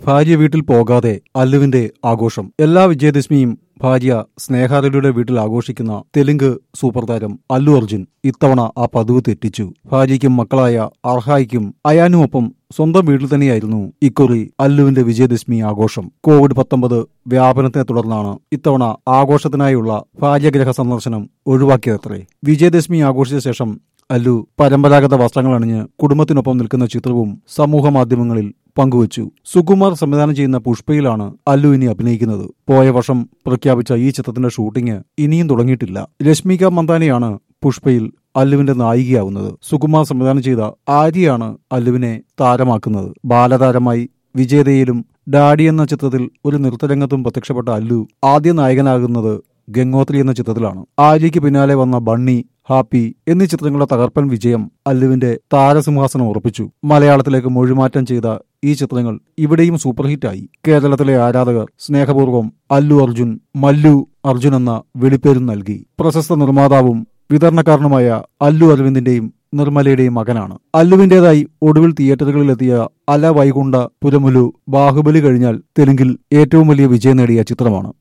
ഭാര്യ വീട്ടിൽ പോകാതെ അല്ലുവിന്റെ ആഘോഷം എല്ലാ വിജയദശമിയും ഭാര്യ സ്നേഹാരലിയുടെ വീട്ടിൽ ആഘോഷിക്കുന്ന തെലുങ്ക് സൂപ്പർ താരം അല്ലു അർജുൻ ഇത്തവണ ആ പതിവ് തെറ്റിച്ചു ഭാര്യയ്ക്കും മക്കളായ അർഹായിക്കും അയാനുമൊപ്പം സ്വന്തം വീട്ടിൽ തന്നെയായിരുന്നു ഇക്കുറി അല്ലുവിന്റെ വിജയദശമി ആഘോഷം കോവിഡ് പത്തൊമ്പത് വ്യാപനത്തെ തുടർന്നാണ് ഇത്തവണ ആഘോഷത്തിനായുള്ള ഭാര്യഗ്രഹ സന്ദർശനം ഒഴിവാക്കിയതത്രേ വിജയദശമി ആഘോഷിച്ച ശേഷം അല്ലു പരമ്പരാഗത വസ്ത്രങ്ങൾ അണിഞ്ഞ് കുടുംബത്തിനൊപ്പം നിൽക്കുന്ന ചിത്രവും സമൂഹ മാധ്യമങ്ങളിൽ പങ്കുവച്ചു സുകുമാർ സംവിധാനം ചെയ്യുന്ന പുഷ്പയിലാണ് അല്ലു ഇനി അഭിനയിക്കുന്നത് പോയ വർഷം പ്രഖ്യാപിച്ച ഈ ചിത്രത്തിന്റെ ഷൂട്ടിംഗ് ഇനിയും തുടങ്ങിയിട്ടില്ല രശ്മിക മന്ദാനയാണ് പുഷ്പയിൽ അല്ലുവിന്റെ നായികയാവുന്നത് സുകുമാർ സംവിധാനം ചെയ്ത ആര്യയാണ് അല്ലുവിനെ താരമാക്കുന്നത് ബാലതാരമായി വിജയതയിലും ഡാഡി എന്ന ചിത്രത്തിൽ ഒരു നൃത്തരംഗത്തും പ്രത്യക്ഷപ്പെട്ട അല്ലു ആദ്യ നായകനാകുന്നത് ഗംഗോത്രി എന്ന ചിത്രത്തിലാണ് ആര്യയ്ക്ക് പിന്നാലെ വന്ന ബണ്ണി ഹാപ്പി എന്നീ ചിത്രങ്ങളുടെ തകർപ്പൻ വിജയം അല്ലുവിന്റെ താരസിംഹാസനം ഉറപ്പിച്ചു മലയാളത്തിലേക്ക് മൊഴിമാറ്റം ചെയ്ത ഈ ചിത്രങ്ങൾ ഇവിടെയും സൂപ്പർ ഹിറ്റായി കേരളത്തിലെ ആരാധകർ സ്നേഹപൂർവ്വം അല്ലു അർജുൻ മല്ലു അർജുൻ എന്ന വിളിപ്പേരും നൽകി പ്രശസ്ത നിർമ്മാതാവും വിതരണക്കാരനുമായ അല്ലു അരവിന്ദിന്റെയും നിർമ്മലയുടെയും മകനാണ് അല്ലുവിന്റേതായി ഒടുവിൽ തിയേറ്ററുകളിലെത്തിയ അല വൈകുണ്ഠ പുരമുലു ബാഹുബലി കഴിഞ്ഞാൽ തെലുങ്കിൽ ഏറ്റവും വലിയ വിജയം നേടിയ ചിത്രമാണ്